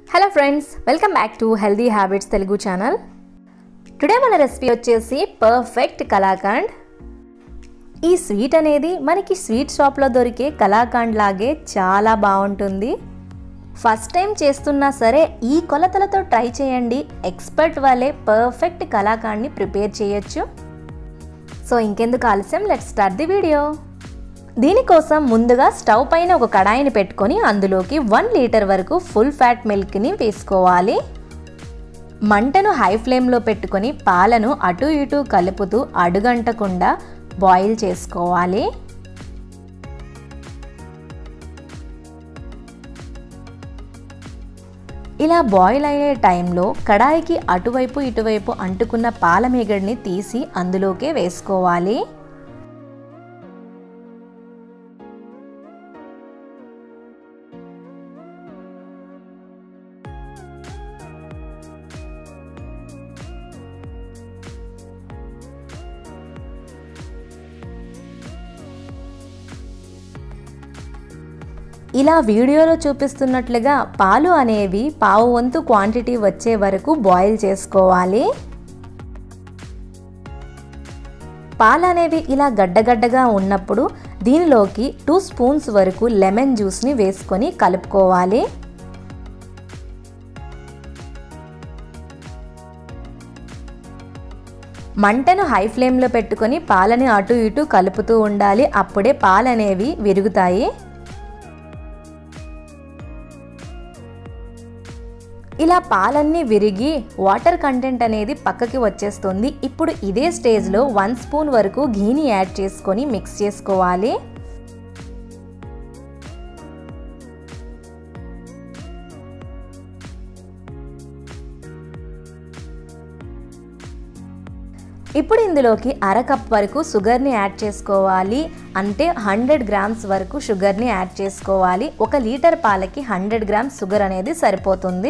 hello friends welcome back to healthy habits Telugu channel today మన recipe వచ్చేసి perfect kalakand ఈ sweet అనేది మనకి స్వీట్ షాప్లో దొరికే కలాకండ్ లాగే చాలా బాగుంటుంది ఫస్ట్ టైం చేస్తున్నా సరే ఈ కొలతలతో ట్రై చేయండి ఎక్స్పర్ట్ వాళ్ళే పర్ఫెక్ట్ కలాకండ్ని ప్రిపేర్ చేయొచ్చు సో ఇంకెందుకు ఆలస్యం లెట్ స్టార్ట్ ది వీడియో దీనికోసం ముందుగా స్టవ్ పైన ఒక కడాయిని పెట్టుకొని అందులోకి వన్ లీటర్ వరకు ఫుల్ ఫ్యాట్ మిల్క్ని వేసుకోవాలి మంటను హై ఫ్లేమ్లో పెట్టుకొని పాలను అటు ఇటు కలుపుతూ అడుగంటకుండా బాయిల్ చేసుకోవాలి ఇలా బాయిల్ అయ్యే టైంలో కడాయికి అటువైపు ఇటువైపు అంటుకున్న పాల మీగడిని తీసి అందులోకే వేసుకోవాలి ఇలా వీడియోలో చూపిస్తున్నట్లుగా పాలు అనేవి పావు వంతు క్వాంటిటీ వచ్చే వరకు బాయిల్ చేసుకోవాలి పాలు అనేవి ఇలా గడ్డగడ్డగా ఉన్నప్పుడు దీనిలోకి టూ స్పూన్స్ వరకు లెమన్ జ్యూస్ని వేసుకొని కలుపుకోవాలి మంటను హై ఫ్లేమ్లో పెట్టుకొని పాలని అటు ఇటు కలుపుతూ ఉండాలి అప్పుడే పాలు అనేవి విరుగుతాయి ఇలా పాలన్నీ విరిగి వాటర్ కంటెంట్ అనేది పక్కకి వచ్చేస్తుంది ఇప్పుడు ఇదే స్టేజ్లో వన్ స్పూన్ వరకు ఘీని యాడ్ చేసుకొని మిక్స్ చేసుకోవాలి ఇప్పుడు ఇందులోకి అర కప్ వరకు షుగర్ని యాడ్ చేసుకోవాలి అంటే హండ్రెడ్ గ్రామ్స్ వరకు షుగర్ని యాడ్ చేసుకోవాలి ఒక లీటర్ పాలకి హండ్రెడ్ గ్రామ్స్ షుగర్ అనేది సరిపోతుంది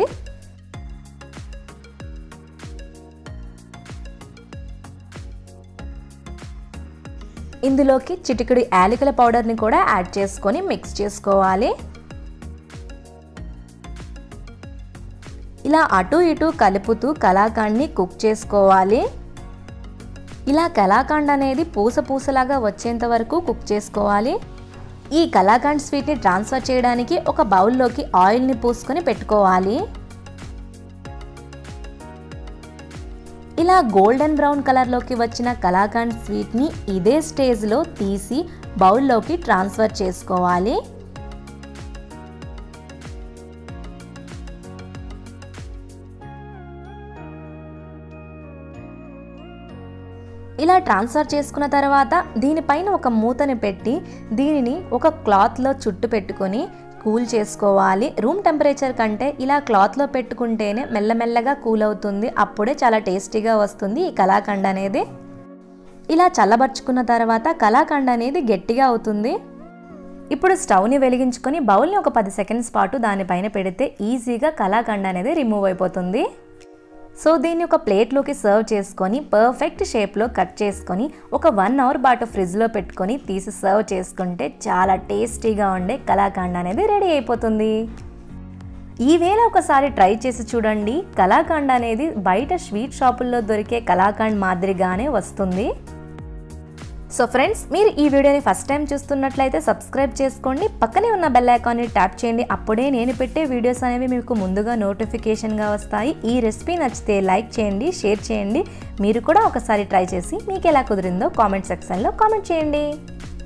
ఇందులోకి చిటికెడు యాలకుల పౌడర్ని కూడా యాడ్ చేసుకొని మిక్స్ చేసుకోవాలి ఇలా అటు ఇటు కలుపుతూ కలాకాండ్ని కుక్ చేసుకోవాలి ఇలా కలాకండ్ అనేది పూస పూసలాగా వచ్చేంత వరకు కుక్ చేసుకోవాలి ఈ కలాకండ్ స్వీట్ని ట్రాన్స్ఫర్ చేయడానికి ఒక బౌల్లోకి ఆయిల్ని పూసుకొని పెట్టుకోవాలి ఇలా గోల్డెన్ బ్రౌన్ కలర్లోకి వచ్చిన కలాకండ్ స్వీట్ని ఇదే స్టేజ్లో తీసి బౌల్లోకి ట్రాన్స్ఫర్ చేసుకోవాలి ఇలా ట్రాన్స్ఫర్ చేసుకున్న తర్వాత దీనిపైన ఒక మూతని పెట్టి దీనిని ఒక క్లాత్లో చుట్టు పెట్టుకొని కూల్ చేసుకోవాలి రూమ్ టెంపరేచర్ కంటే ఇలా క్లాత్లో పెట్టుకుంటేనే మెల్లమెల్లగా కూల్ అవుతుంది అప్పుడే చాలా టేస్టీగా వస్తుంది ఈ కలాకండ్ అనేది ఇలా చల్లబరుచుకున్న తర్వాత కలాకండ్ అనేది గట్టిగా అవుతుంది ఇప్పుడు స్టవ్ని వెలిగించుకొని బౌల్ని ఒక పది సెకండ్స్ పాటు దానిపైన పెడితే ఈజీగా కలాకండ్ అనేది రిమూవ్ అయిపోతుంది సో దీన్ని ఒక ప్లేట్లోకి సర్వ్ చేసుకొని పర్ఫెక్ట్ షేప్లో కట్ చేసుకొని ఒక వన్ అవర్ పాటు ఫ్రిడ్జ్లో పెట్టుకొని తీసి సర్వ్ చేసుకుంటే చాలా టేస్టీగా ఉండే కలాకండ్ అనేది రెడీ అయిపోతుంది ఈవేళ ఒకసారి ట్రై చేసి చూడండి కలాకండ్ అనేది బయట స్వీట్ షాపుల్లో దొరికే కలాకండ్ మాదిరిగానే వస్తుంది సో ఫ్రెండ్స్ మీరు ఈ వీడియోని ఫస్ట్ టైం చూస్తున్నట్లయితే సబ్స్క్రైబ్ చేసుకోండి పక్కనే ఉన్న బెల్ ఐకాన్ని ట్యాప్ చేయండి అప్పుడే నేను పెట్టే వీడియోస్ అనేవి మీకు ముందుగా నోటిఫికేషన్గా వస్తాయి ఈ రెసిపీ నచ్చితే లైక్ చేయండి షేర్ చేయండి మీరు కూడా ఒకసారి ట్రై చేసి మీకు ఎలా కుదిరిందో కామెంట్ సెక్షన్లో కామెంట్ చేయండి